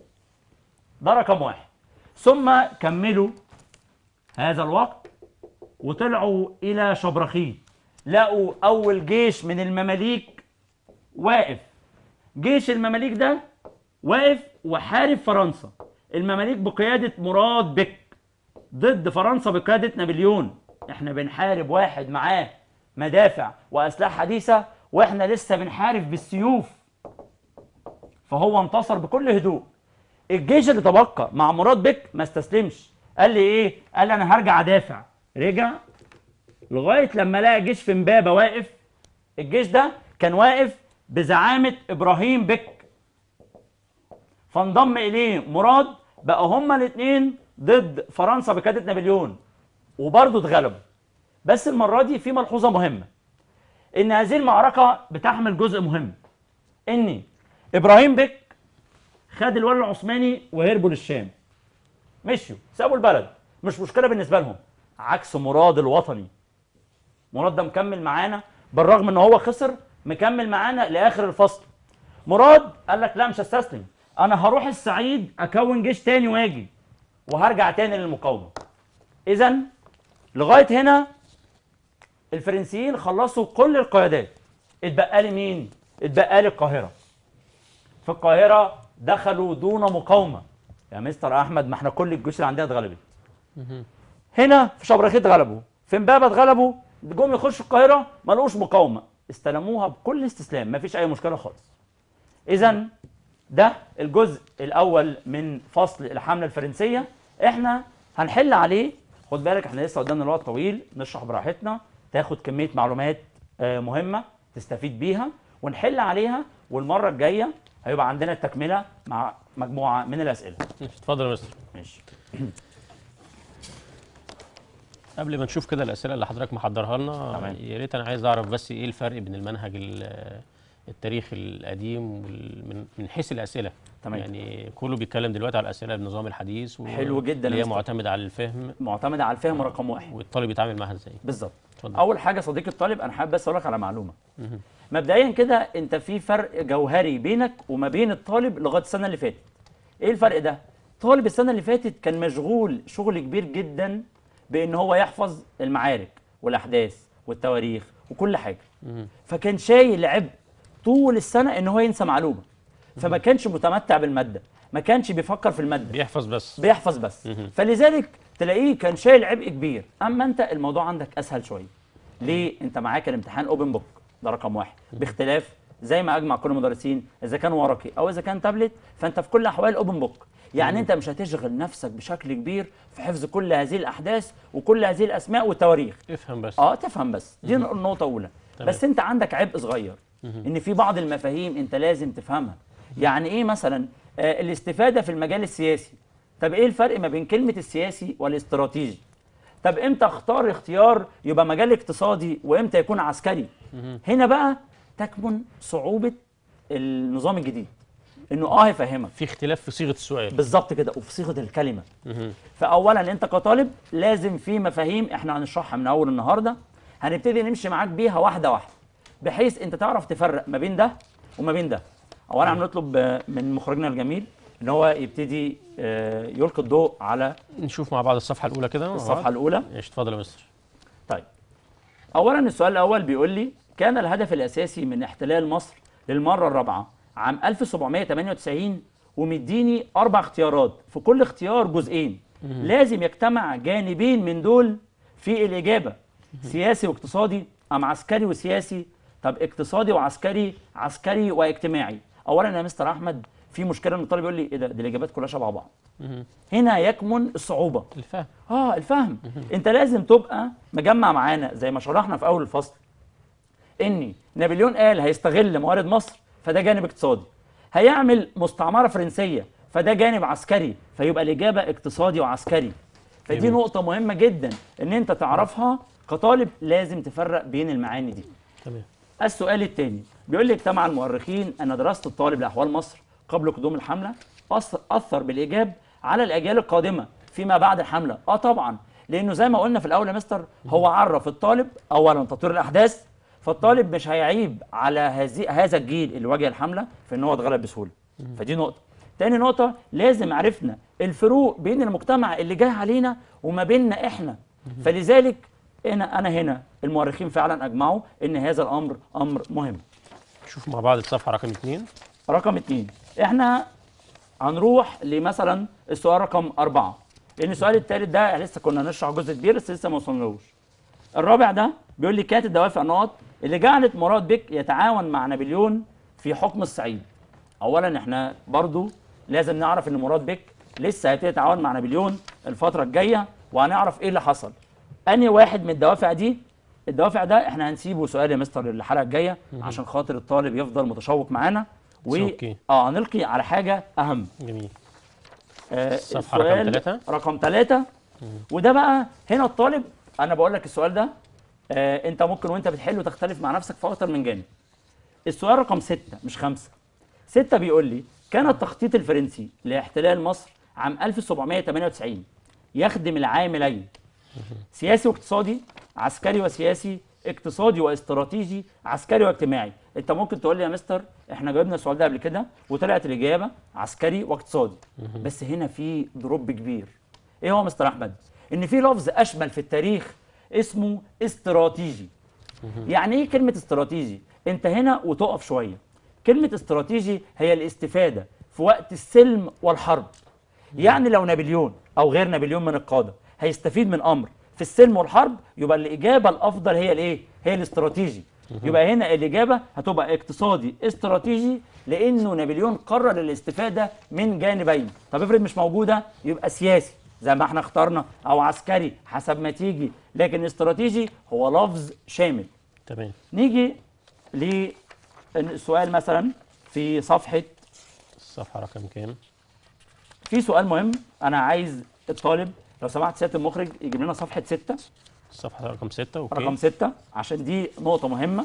ده رقم واحد ثم كملوا هذا الوقت وطلعوا إلى شبرخيت لقوا أول جيش من المماليك واقف جيش المماليك ده واقف وحارب فرنسا المماليك بقيادة مراد بك ضد فرنسا بقيادة نابليون احنا بنحارب واحد معاه مدافع وأسلحة حديثة واحنا لسه بنحارب بالسيوف فهو انتصر بكل هدوء الجيش اللي تبقى مع مراد بك ما استسلمش قال لي ايه قال لي انا هرجع ادافع رجع لغايه لما لقى جيش في امبابه واقف الجيش ده كان واقف بزعامه ابراهيم بك فانضم اليه مراد بقى هما الاثنين ضد فرنسا بقياده نابليون وبرضه اتغلبوا بس المره دي في ملحوظه مهمه ان هذه المعركه بتحمل جزء مهم ان ابراهيم بك خد الولي العثماني وهربوا للشام مشيوا سابوا البلد مش مشكله بالنسبه لهم عكس مراد الوطني مراد ده مكمل معانا بالرغم ان هو خسر مكمل معانا لاخر الفصل مراد قال لك لا مش هستسلم انا هروح الصعيد اكون جيش تاني واجي وهرجع تاني للمقاومه اذا لغايه هنا الفرنسيين خلصوا كل القيادات اتبقى لي مين اتبقى لي القاهره في القاهره دخلوا دون مقاومه يا مستر احمد ما احنا كل الجيوش اللي عندنا اتغلبت هنا في شبرخيت اتغلبوا في امبابه اتغلبوا جم يخشوا القاهره ما لقوش مقاومه استلموها بكل استسلام ما فيش اي مشكله خالص اذا ده الجزء الاول من فصل الحمله الفرنسيه احنا هنحل عليه خد بالك احنا لسه قدامنا الوقت طويل نشرح براحتنا تاخد كميه معلومات آه، مهمه تستفيد بيها ونحل عليها والمره الجايه هيبقى عندنا التكمله مع مجموعه من الاسئله اتفضل يا مستر ماشي قبل ما نشوف كده الاسئله اللي حضرتك محضرها لنا تمام. يا ريت انا عايز اعرف بس ايه الفرق بين المنهج ال- التاريخي القديم وال- من من حيث الاسئله تمام. يعني كله بيتكلم دلوقتي على الاسئله بالنظام الحديث و- حلو جدا اللي يا هي مستر. معتمده على الفهم معتمده على الفهم رقم واحد والطالب يتعامل معاها ازاي بالظبط اتفضل. اول حاجه صديقي الطالب انا حابب بس اقول لك على معلومه مبدئيا كده انت في فرق جوهري بينك وما بين الطالب لغايه السنه اللي فاتت ايه الفرق ده طالب السنه اللي فاتت كان مشغول شغل كبير جدا بان هو يحفظ المعارك والاحداث والتواريخ وكل حاجه فكان شايل عبء طول السنه ان هو ينسى معلومه فما كانش متمتع بالماده ما كانش بيفكر في الماده بيحفظ بس بيحفظ بس فلذلك تلاقيه كان شايل عبء كبير اما انت الموضوع عندك اسهل شويه ليه انت معاك الامتحان اوبن بوك ده رقم واحد باختلاف زي ما اجمع كل المدرسين اذا كان ورقي او اذا كان تابلت فانت في كل الاحوال اوبن بوك يعني انت مش هتشغل نفسك بشكل كبير في حفظ كل هذه الاحداث وكل هذه الاسماء والتواريخ افهم بس اه تفهم بس دي النقطة أولى تمام. بس أنت عندك عبء صغير إن في بعض المفاهيم أنت لازم تفهمها يعني إيه مثلا آه الاستفادة في المجال السياسي طب إيه الفرق ما بين كلمة السياسي والاستراتيجي طب إمتى أختار اختيار يبقى مجال اقتصادي وإمتى يكون عسكري هنا بقى تكمن صعوبة النظام الجديد إنه آه هيفهمك في اختلاف في صيغه السؤال بالظبط كده وفي صيغه الكلمه مهم. فاولا انت كطالب لازم في مفاهيم احنا هنشرحها من اول النهارده هنبتدي نمشي معاك بيها واحده واحده بحيث انت تعرف تفرق ما بين ده وما بين ده اولا هنطلب آه، من مخرجنا الجميل ان هو يبتدي آه، يلقي الضوء على نشوف مع بعض الصفحه الاولى كده مع الصفحه بعض. الاولى ايش اتفضل يا مستر طيب اولا السؤال الاول بيقول لي كان الهدف الاساسي من احتلال مصر للمره الرابعه عام 1798 ومديني اربع اختيارات في كل اختيار جزئين لازم يجتمع جانبين من دول في الاجابه سياسي واقتصادي ام عسكري وسياسي طب اقتصادي وعسكري عسكري واجتماعي اولا يا مستر احمد في مشكله ان الطالب يقول لي ايه ده دي الاجابات كلها شبه بعض هنا يكمن الصعوبه الفهم اه الفهم انت لازم تبقى مجمع معانا زي ما شرحنا في اول الفصل ان نابليون قال هيستغل موارد مصر فده جانب اقتصادي هيعمل مستعمره فرنسيه فده جانب عسكري فيبقى الاجابه اقتصادي وعسكري فدي جميل. نقطه مهمه جدا ان انت تعرفها كطالب لازم تفرق بين المعاني دي تمام السؤال الثاني بيقول لي اجتمع المؤرخين ان دراسه الطالب لاحوال مصر قبل قدوم الحمله أث- اثر بالايجاب على الاجيال القادمه فيما بعد الحمله اه طبعا لانه زي ما قلنا في الاول يا مستر هو عرف الطالب اولا تطوير الاحداث فالطالب مش هيعيب على هذه هذا الجيل اللي واجه الحمله في ان هو اتغلب بسهوله فدي نقطه تاني نقطه لازم عرفنا الفروق بين المجتمع اللي جاي علينا وما بيننا احنا فلذلك انا انا هنا المؤرخين فعلا اجمعوا ان هذا الامر امر مهم نشوف مع بعض الصفحه رقم اثنين رقم اتنين احنا هنروح لمثلا السؤال رقم أربعة لأن السؤال التالت ده لسه كنا نشرح جزء كبير بس لسه ما وصلنالوش الرابع ده بيقول لي كانت الدوافع النقط اللي جعلت مراد بك يتعاون مع نابليون في حكم الصعيد اولا احنا برضو لازم نعرف ان مراد بك لسه هيبتدي يتعاون مع نابليون الفتره الجايه وهنعرف ايه اللي حصل انهي واحد من الدوافع دي الدوافع ده احنا هنسيبه سؤال يا مستر الحلقه الجايه عشان خاطر الطالب يفضل متشوق معانا و أوكي. اه هنلقي على حاجه اهم جميل آه الصفحة رقم السؤال تلاتة. رقم ثلاثة وده بقى هنا الطالب انا بقول لك السؤال ده آه انت ممكن وانت بتحله تختلف مع نفسك في اكتر من جانب السؤال رقم ستة مش خمسة ستة بيقول لي كان التخطيط الفرنسي لاحتلال مصر عام 1798 يخدم العاملين سياسي واقتصادي عسكري وسياسي اقتصادي واستراتيجي عسكري واجتماعي انت ممكن تقول لي يا مستر احنا جاوبنا السؤال ده قبل كده وطلعت الاجابه عسكري واقتصادي بس هنا في دروب كبير ايه هو مستر احمد ان في لفظ اشمل في التاريخ اسمه استراتيجي يعني ايه كلمه استراتيجي انت هنا وتقف شويه كلمه استراتيجي هي الاستفاده في وقت السلم والحرب يعني لو نابليون او غير نابليون من القاده هيستفيد من امر في السلم والحرب يبقى الاجابه الافضل هي الايه هي الاستراتيجي يبقى هنا الاجابه هتبقى اقتصادي استراتيجي لانه نابليون قرر الاستفاده من جانبين طب افرض مش موجوده يبقى سياسي زي ما احنا اخترنا او عسكري حسب ما تيجي لكن استراتيجي هو لفظ شامل تمام نيجي للسؤال مثلا في صفحه الصفحة رقم كام؟ في سؤال مهم انا عايز الطالب لو سمحت سياده المخرج يجيب لنا صفحه 6 الصفحة رقم ستة أوكي رقم 6 عشان دي نقطه مهمه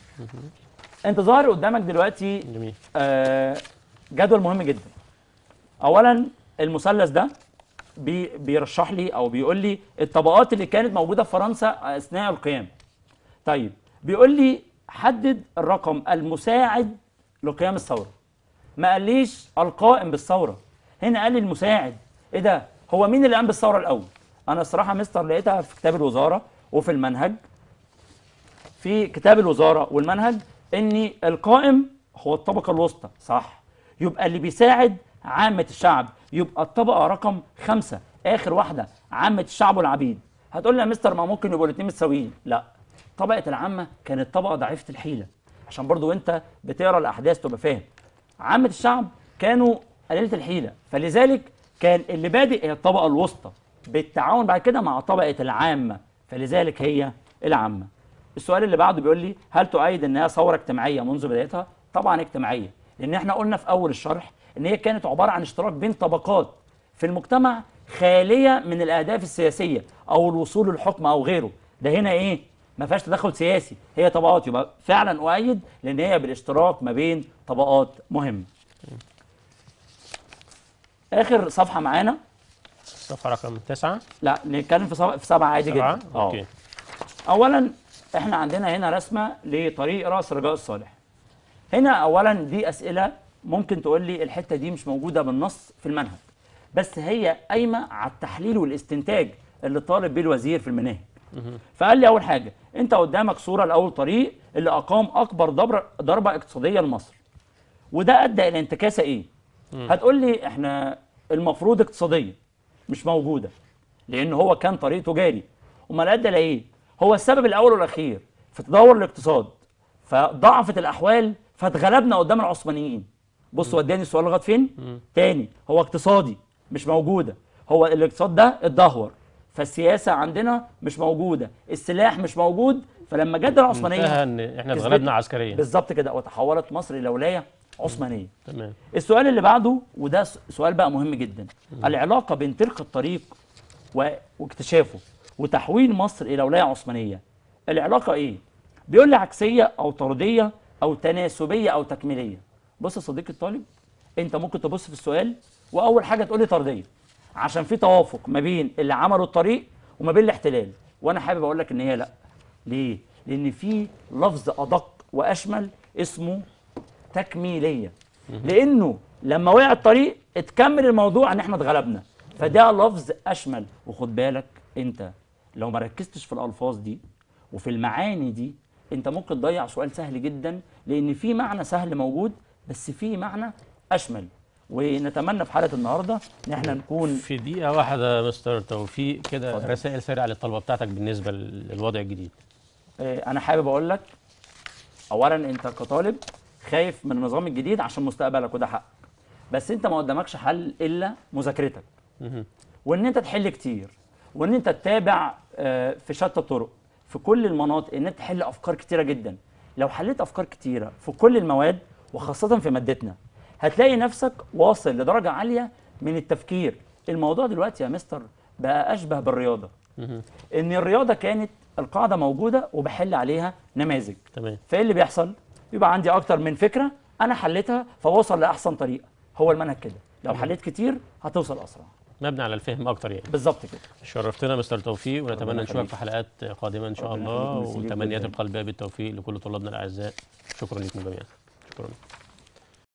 انت ظاهر قدامك دلوقتي جميل آه، جدول مهم جدا اولا المثلث ده بي بيرشح لي او بيقول لي الطبقات اللي كانت موجوده في فرنسا اثناء القيام طيب بيقول لي حدد الرقم المساعد لقيام الثوره ما قاليش القائم بالثوره هنا قال لي المساعد ايه ده هو مين اللي قام بالثوره الاول انا الصراحه مستر لقيتها في كتاب الوزاره وفي المنهج في كتاب الوزاره والمنهج ان القائم هو الطبقه الوسطى صح يبقى اللي بيساعد عامه الشعب يبقى الطبقه رقم خمسة اخر واحده عامه الشعب والعبيد هتقول لي يا مستر ما ممكن يبقوا الاثنين متساويين لا طبقه العامه كانت طبقه ضعيفه الحيله عشان برضو انت بتقرا الاحداث تبقى فاهم عامه الشعب كانوا قليله الحيله فلذلك كان اللي بادئ هي الطبقه الوسطى بالتعاون بعد كده مع طبقه العامه فلذلك هي العامه السؤال اللي بعده بيقول لي هل تؤيد انها ثوره اجتماعيه منذ بدايتها طبعا اجتماعيه لان احنا قلنا في اول الشرح ان هي كانت عباره عن اشتراك بين طبقات في المجتمع خاليه من الاهداف السياسيه او الوصول للحكم او غيره ده هنا ايه ما فيهاش تدخل سياسي هي طبقات يبقى فعلا اؤيد لان هي بالاشتراك ما بين طبقات مهمه اخر صفحه معانا الصفحة رقم تسعة لا نتكلم في صف- في سبعه عادي سبعة جدا أوكي اولا احنا عندنا هنا رسمه لطريق راس رجاء الصالح هنا اولا دي اسئله ممكن تقول لي الحته دي مش موجوده بالنص في المنهج بس هي قايمه على التحليل والاستنتاج اللي طالب بيه الوزير في المناهج فقال لي اول حاجه انت قدامك صوره لاول طريق اللي اقام اكبر ضربه ضربه اقتصاديه لمصر وده ادى الى انتكاسه ايه هتقول لي احنا المفروض اقتصاديه مش موجوده لان هو كان طريق تجاري امال ادى لايه هو السبب الاول والاخير في تدهور الاقتصاد فضعفت الاحوال فاتغلبنا قدام العثمانيين بص وداني السؤال لغايه فين تاني هو اقتصادي مش موجوده هو الاقتصاد ده اتدهور فالسياسه عندنا مش موجوده السلاح مش موجود فلما جت العثمانيه انتهى ان احنا كسبت- اتغلبنا عسكريا بالظبط كده وتحولت مصر الى ولايه عثمانيه تمام السؤال اللي بعده وده س- سؤال بقى مهم جدا العلاقه بين تلك الطريق و- واكتشافه وتحويل مصر الى ولايه عثمانيه العلاقه ايه بيقول لي عكسيه او طرديه او تناسبيه او تكميليه بص يا صديقي الطالب انت ممكن تبص في السؤال واول حاجه تقول لي طرديه عشان في توافق ما بين اللي عملوا الطريق وما بين الاحتلال وانا حابب اقول لك ان هي لا ليه لان في لفظ ادق واشمل اسمه تكميليه لانه لما وقع الطريق اتكمل الموضوع ان احنا اتغلبنا فده لفظ اشمل وخد بالك انت لو ما ركزتش في الالفاظ دي وفي المعاني دي انت ممكن تضيع سؤال سهل جدا لان في معنى سهل موجود بس في معنى اشمل ونتمنى في حلقه النهارده ان احنا نكون في دقيقة واحدة يا مستر توفيق كده اتفضل. رسائل سريعة للطلبة بتاعتك بالنسبة للوضع الجديد آه، انا حابب اقول لك اولا انت كطالب خايف من النظام الجديد عشان مستقبلك وده حق بس انت ما قدامكش حل الا مذاكرتك مهم. وان انت تحل كتير وان انت تتابع آه، في شتى الطرق في كل المناطق ان انت تحل افكار كتيره جدا لو حليت افكار كتيره في كل المواد وخاصه في مادتنا هتلاقي نفسك واصل لدرجه عاليه من التفكير الموضوع دلوقتي يا مستر بقى اشبه بالرياضه مهم. ان الرياضه كانت القاعده موجوده وبحل عليها نماذج تمام فايه اللي بيحصل يبقى عندي اكتر من فكره انا حليتها فبوصل لاحسن طريقه هو المنهج كده لو حليت كتير هتوصل اسرع مبني على الفهم اكتر يعني بالظبط كده شرفتنا مستر توفيق ونتمنى ربنا نشوفك يخليك. في حلقات قادمه ان شاء ربنا الله يخليك، ميرسي ليك وتمنيات جداً. القلبيه بالتوفيق لكل طلابنا الاعزاء شكرا لكم جميعا شكرا